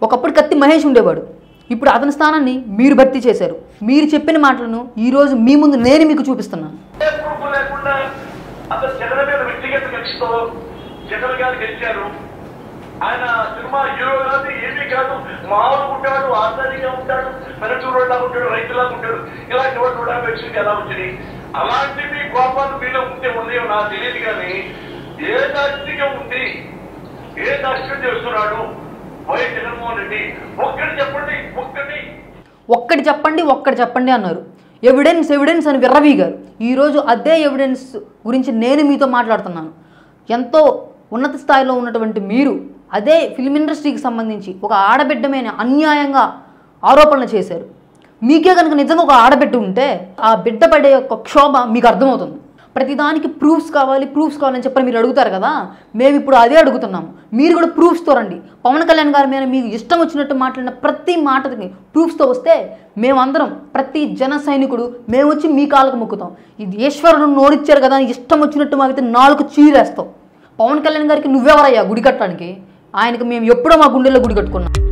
ఒకప్పుడు కత్తి మహేష్ ఉండేవాడు ఇప్పుడు అతని స్థానాన్ని మీరు భర్తీ చేశారు మీరు చెప్పిన మాటలను ఈరోజు మీ ముందు నేను మీకు చూపిస్తున్నాను ఏ ప్రూఫ్ లేకుండా అతను జగన్ మీద వ్యక్తిగత కక్షతో జగన్ గారు గెలిచారు ఆయన సినిమా హీరో కాదు ఏమీ కాదు మామూలు ఉంటాడు ఆచార్యంగా ఉంటాడు పల్లెటూరులా ఉంటాడు రైతులాగా ఉంటాడు ఇలాంటి వాడు కూడా వ్యక్తికి ఎలా వచ్చింది అలాంటి మీ కోపాలు మీలో ఉంటే ఉన్నాయో నాకు తెలియదు కానీ ఏ దాస్తికం ఉంది ఏ దాస్యం చేస్తున్నాడు వైఎస్ జగన్మోహన్ రెడ్డి ఒక్కటి చెప్పండి ఒక్కటి ఒక్కటి చెప్పండి ఒక్కటి చెప్పండి అన్నారు ఎవిడెన్స్ ఎవిడెన్స్ అని విర్రవీగారు ఈరోజు అదే ఎవిడెన్స్ గురించి నేను మీతో మాట్లాడుతున్నాను ఎంతో ఉన్నత స్థాయిలో ఉన్నటువంటి మీరు అదే ఫిల్మ్ ఇండస్ట్రీకి సంబంధించి ఒక ఆడబిడ్డమైన అన్యాయంగా ఆరోపణలు చేశారు మీకే కనుక నిజంగా ఒక ఆడబిడ్డ ఉంటే ఆ బిడ్డ పడే యొక్క క్షోభ మీకు అర్థమవుతుంది ప్రతిదానికి ప్రూఫ్స్ కావాలి ప్రూఫ్స్ కావాలని చెప్పని మీరు అడుగుతారు కదా మేము ఇప్పుడు అదే అడుగుతున్నాము మీరు కూడా ప్రూఫ్స్తో రండి పవన్ కళ్యాణ్ గారి మీద మీకు ఇష్టం వచ్చినట్టు మాట్లాడిన ప్రతి మాటకి ప్రూఫ్స్తో వస్తే మేమందరం ప్రతి జన సైనికుడు మేము వచ్చి మీ కాళ్ళకు మొక్కుతాం ఇది ఈశ్వరుడు నోడిచ్చారు కదా అని ఇష్టం వచ్చినట్టు మాకైతే నాలుగు చీరేస్తాం పవన్ కళ్యాణ్ గారికి నువ్వెవరయ్యా గుడి కట్టడానికి ఆయనకి మేము ఎప్పుడో మా గుండెల్లో గుడి కట్టుకున్నాం